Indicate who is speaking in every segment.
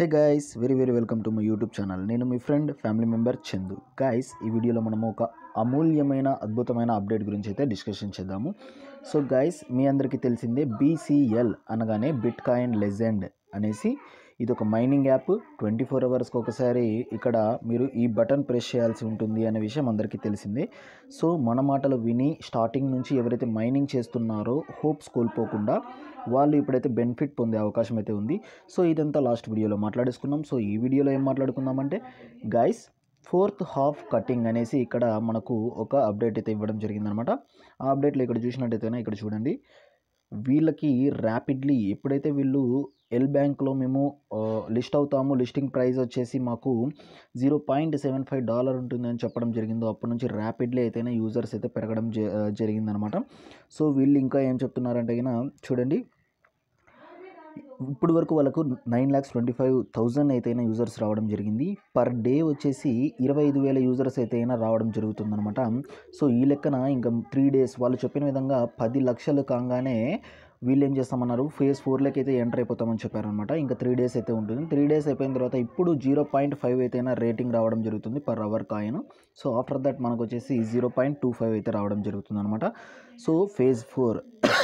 Speaker 1: hey guys very very welcome to my YouTube channel నేను మీ friend family member Chandu guys ఈ వీడియోలో మనము ఒక అమూల్యమైన అద్భుతమైన అప్డేట్ గురించి అయితే డిస్కషన్ చేద్దాము సో గాయస్ మీ అందరికీ తెలిసిందే బీసీఎల్ అనగానే బిట్ కాయిన్ లెజెండ్ అనేసి ఇది ఒక మైనింగ్ యాప్ ట్వంటీ ఫోర్ అవర్స్కి ఒకసారి ఇక్కడ మీరు ఈ బటన్ ప్రెస్ చేయాల్సి ఉంటుంది అనే విషయం అందరికీ తెలిసిందే సో మన మాటలు విని స్టార్టింగ్ నుంచి ఎవరైతే మైనింగ్ చేస్తున్నారో హోప్స్ కోల్పోకుండా వాళ్ళు ఇప్పుడైతే బెనిఫిట్ పొందే అవకాశం అయితే ఉంది సో ఇదంతా లాస్ట్ వీడియోలో మాట్లాడేసుకున్నాం సో ఈ వీడియోలో ఏం మాట్లాడుకుందామంటే గైస్ ఫోర్త్ హాఫ్ కటింగ్ అనేసి ఇక్కడ మనకు ఒక అప్డేట్ అయితే ఇవ్వడం జరిగిందనమాట ఆ అప్డేట్లో ఇక్కడ చూసినట్టయితేనే ఇక్కడ చూడండి వీళ్ళకి ర్యాపిడ్లీ ఎప్పుడైతే వీళ్ళు ఎల్ బ్యాంక్లో మేము లిస్ట్ అవుతాము లిస్టింగ్ ప్రైస్ వచ్చేసి మాకు zero point seven five dollar ఉంటుంది అని చెప్పడం జరిగిందో అప్పటి నుంచి ర్యాపిడ్లీ అయితేనే యూజర్స్ అయితే పెరగడం జ- జరిగిందనమాట సో వీళ్ళు ఇంకా ఏం చెప్తున్నారంటే గిన చూడండి ఇప్పుడు వరకు వాళ్ళకు nine lakhs twenty five thousand అయితేనే యూజర్స్ రావడం జరిగింది పర్ డే వచ్చేసి ఇరవై ఐదు వేల యూజర్స్ అయితేనా రావడం జరుగుతుందన్నమాట సో ఈ లెక్కన ఇంకా త్రీ డేస్ వాళ్ళు చెప్పిన విధంగా పది లక్షలు కాగానే వీళ్ళు ఏం చేస్తామన్నారు ఫేజ్ ఫోర్లోకి అయితే ఎంటర్ అయిపోతామని చెప్పారనమాట ఇంకా త్రీ డేస్ అయితే ఉంటుంది త్రీ డేస్ అయిపోయిన తర్వాత ఇప్పుడు జీరో పాయింట్ ఫైవ్ అయితేనా రేటింగ్ రావడం జరుగుతుంది per hour coin so after that మనకు వచ్చేసి జీరో పాయింట్ టూ ఫైవ్ అయితే రావడం జరుగుతుంది అనమాట సో ఫేజ్ ఫోర్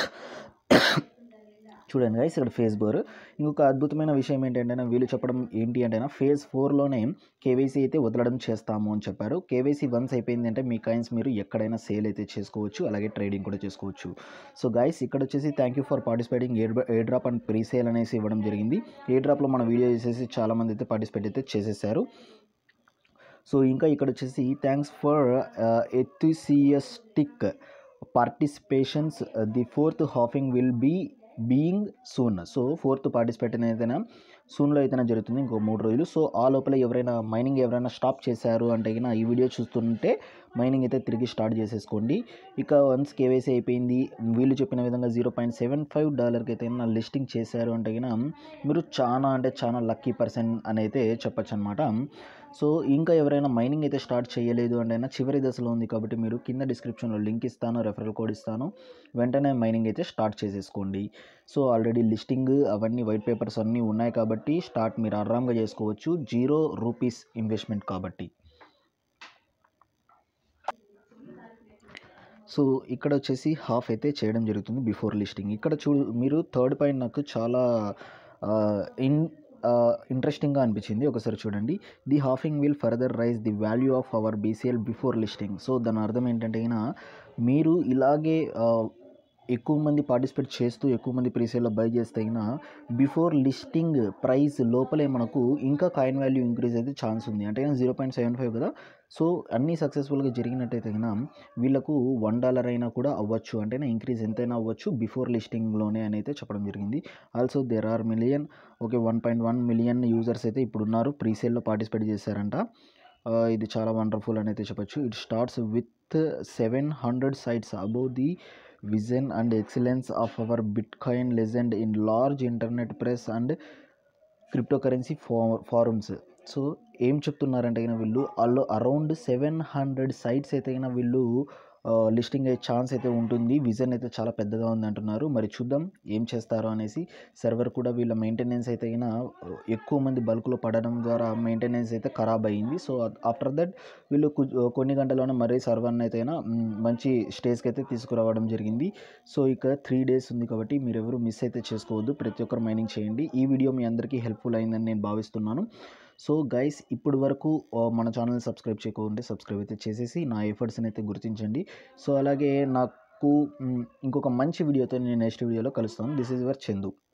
Speaker 1: చూడండి గైస్ ఇక్కడ ఫేజ్ ఫోర్ ఇంకొక అద్భుతమైన విషయం ఏంటంటే వీళ్ళు చెప్పడం ఏంటి అంటే ఫేజ్ ఫోర్లోనే కేవైసీ అయితే వదలడం చేస్తాము అని చెప్పారు కేవైసీ వన్స్ అయిపోయింది అంటే మీ కాయిన్స్ మీరు ఎక్కడైనా సేల్ అయితే చేసుకోవచ్చు అలాగే ట్రేడింగ్ కూడా చేసుకోవచ్చు సో గైస్ ఇక్కడ వచ్చేసి thank you for participating air airdrop and presale అనేసి ఇవ్వడం జరిగింది ఎయిర్ డ్రాప్లో మన వీడియో చేసేసి చాలామంది అయితే పార్టిసిపేట్ అయితే చేసేసారు సో ఇంకా ఇక్కడ వచ్చేసి thanks for enthusiastic participations the fourth halving will be being soon so fourth participate ఏదైనా సూన్లో అయితేనే జరుగుతుంది ఇంకో మూడు రోజులు సో ఆ లోపల ఎవరైనా మైనింగ్ ఎవరైనా స్టాప్ చేశారు అంటే గిన ఈ వీడియో చూస్తుంటే మైనింగ్ అయితే తిరిగి స్టార్ట్ చేసేసుకోండి ఇక వన్స్ కేవైసీ అయిపోయింది వీళ్ళు చెప్పిన విధంగా జీరో పాయింట్ సెవెన్ ఫైవ్ డాలర్కి అయితే లిస్టింగ్ చేశారు అంటే గిన మీరు చాలా అంటే చాలా లక్కీ పర్సన్ అని అయితే చెప్పచ్చు అనమాట సో ఇంకా ఎవరైనా మైనింగ్ అయితే స్టార్ట్ చేయలేదు అంటే అయినా చివరి దశలో ఉంది కాబట్టి మీరు కింద డిస్క్రిప్షన్లో లింక్ ఇస్తాను రెఫరల్ కోడ్ ఇస్తాను వెంటనే మైనింగ్ అయితే స్టార్ట్ చేసేసుకోండి సో ఆల్రెడీ లిస్టింగ్ అవన్నీ వైట్ పేపర్స్ అన్నీ ఉన్నాయి కాబట్టి స్టార్ట్ మీరు ఆరామ్గా చేసుకోవచ్చు జీరో రూపీస్ ఇన్వెస్ట్మెంట్ కాబట్టి సో ఇక్కడ వచ్చేసి హాఫ్ అయితే చేయడం జరుగుతుంది బిఫోర్ లిస్టింగ్ ఇక్కడ చూ మీరు థర్డ్ పాయింట్ నాకు చాలా ఆ, ఇన్ ఇంట్రెస్టింగ్గా అనిపించింది ఒకసారి చూడండి the halving will further rise the value of our BCL before listing so దాని అర్థం ఏంటంటే గిన మీరు ఇలాగే ఆ, ఎక్కువ మంది పార్టిసిపేట్ చేస్తూ ఎక్కువ మంది ప్రీసేల్లో బై చేస్తే అయినా బిఫోర్ లిస్టింగ్ ప్రైస్ లోపలే మనకు ఇంకా కాయిన్ వాల్యూ ఇంక్రీజ్ అయితే ఛాన్స్ ఉంది అంటే జీరో పాయింట్ సెవెన్ ఫైవ్ కదా సో అన్నీ సక్సెస్ఫుల్గా జరిగినట్టయితే అయినా వీళ్ళకు వన్ డాలర్ అయినా కూడా అవ్వచ్చు అంటే ఇంక్రీజ్ ఎంతైనా అవ్వచ్చు బిఫోర్ లిస్టింగ్లోనే అని అయితే చెప్పడం జరిగింది also there are million okay one point one million users అయితే ఇప్పుడు ఉన్నారు ప్రీసేల్లో పార్టిసిపేట్ చేశారంట ఆ, ఇది చాలా వండర్ఫుల్ అని అయితే చెప్పొచ్చు it starts with seven hundred sites above the vision and excellence of our bitcoin legend in large internet press and cryptocurrency fa forums so ఏం చెప్తున్నారంటే అయినా వీళ్ళు అల్లో అరౌండ్ సెవెన్ హండ్రెడ్ సైట్స్ అయితే అయినా వీళ్ళు లిస్టింగ్ అయ్యే ఛాన్స్ అయితే ఉంటుంది విజన్ అయితే చాలా పెద్దగా ఉంది అంటున్నారు మరి చూద్దాం ఏం చేస్తారో అనేసి సర్వర్ కూడా వీళ్ళ మెయింటెనెన్స్ అయితే అయినా ఎక్కువ మంది బల్క్లో పడడం ద్వారా మెయింటెనెన్స్ అయితే ఖరాబ్ అయ్యింది సో ఆఫ్టర్ దట్ వీళ్ళు కు- కొన్ని గంటల్లోనే మరీ సర్వర్ని అయితే అయినా మ్, మంచి స్టేజ్కి అయితే తీసుకురావడం జరిగింది సో ఇక త్రీ డేస్ ఉంది కాబట్టి మీరు ఎవరు మిస్ అయితే చేసుకోవద్దు ప్రతి ఒక్కరు మైనింగ్ చేయండి ఈ వీడియో మీ అందరికీ హెల్ప్ఫుల్ అయిందని నేను భావిస్తున్నాను సో గైస్ ఇప్పుడు వరకు ఆ, మన ఛానల్ సబ్స్క్రైబ్ చేయకుంటే సబ్స్క్రైబ్ అయితే చేసేసి నా ఎఫర్ట్స్ని అయితే గుర్తించండి సో అలాగే నాకు మ్, ఇంకొక మంచి వీడియోతో నేను నెక్స్ట్ వీడియోలో కలుస్తాను దిస్ ఈజ్ యువర్ చందు